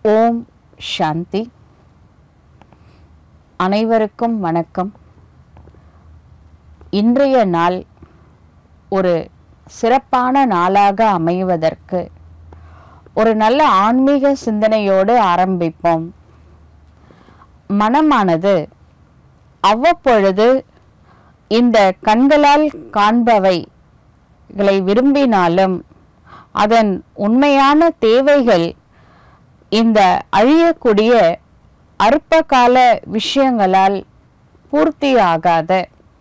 ஓம் சாந்தி அனைவருக்கும் வணக்கம் இன்றைய நாள் ஒரு சிறப்பான நாளாக அமைவதற்கு ஒரு நல்ல ஆன்மீக சிந்தனையோடு ஆரம்பிப்போம் மனமானது அவ்வப்பொழுது இந்த கண்களால் காண்பவைகளை விரும்பினாலும் அதன் உண்மையான தேவைகள் இந்த அழியக்கூடிய அற்பகால விஷயங்களால் பூர்த்தியாகாத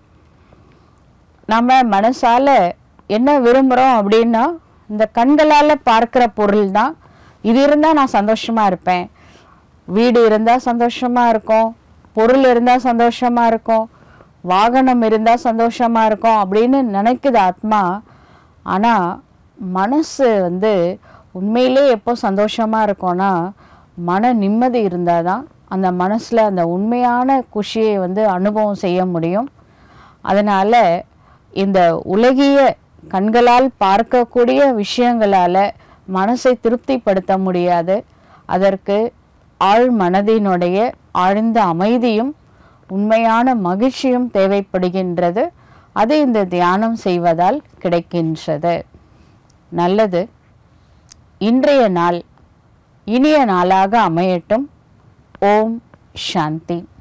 நம்ம மனசால என்ன விரும்புகிறோம் அப்படின்னா இந்த கண்களால் பார்க்குற பொருள் தான் இது இருந்தால் நான் சந்தோஷமா இருப்பேன் வீடு இருந்தால் சந்தோஷமா இருக்கும் பொருள் இருந்தால் சந்தோஷமா இருக்கும் வாகனம் இருந்தால் சந்தோஷமா இருக்கும் அப்படின்னு நினைக்குது ஆத்மா ஆனால் மனசு வந்து உண்மையிலே எப்போ சந்தோஷமா இருக்கும்னா மன நிம்மதி இருந்தால் தான் அந்த மனசில் அந்த உண்மையான குஷியை வந்து அனுபவம் செய்ய முடியும் அதனால் இந்த உலகிய கண்களால் பார்க்கக்கூடிய விஷயங்களால் மனசை திருப்திப்படுத்த முடியாது அதற்கு ஆழ் மனதினுடைய ஆழ்ந்த அமைதியும் உண்மையான மகிழ்ச்சியும் தேவைப்படுகின்றது அது இந்த தியானம் செய்வதால் கிடைக்கின்றது நல்லது இன்றைய நாள் இனிய நாளாக அமையட்டும் ஓம் சாந்தி